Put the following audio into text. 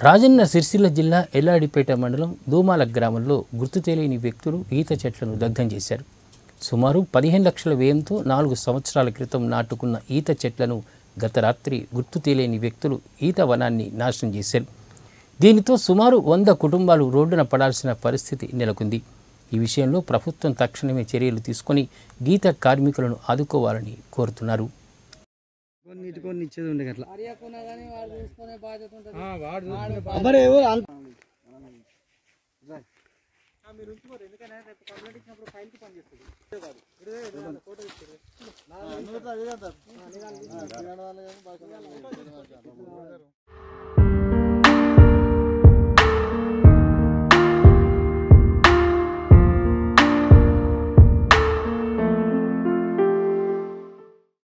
రాజన్న సిరిసిల్ల జిల్లా ఎల్లాడిపేట మండలం దూమాల గ్రామంలో గుర్తు తెలియని వ్యక్తులు ఈత చెట్లను దగ్ధం చేశారు సుమారు పదిహేను లక్షల వ్యయంతో నాలుగు సంవత్సరాల క్రితం నాటుకున్న ఈత చెట్లను గత రాత్రి గుర్తు తెలియని వ్యక్తులు ఈత వనాన్ని నాశనం చేశారు దీనితో సుమారు వంద కుటుంబాలు రోడ్డున పడాల్సిన పరిస్థితి నెలకొంది ఈ విషయంలో ప్రభుత్వం తక్షణమే చర్యలు తీసుకొని గీత కార్మికులను ఆదుకోవాలని కోరుతున్నారు కొన్ని ఇటు కొన్ని ఇచ్చేది ఉండే అట్లా అరియకున్నా కానీ వాడు చూసుకునే బాధ్యత ఉంటుంది మరి ఎవరు అంత ఆ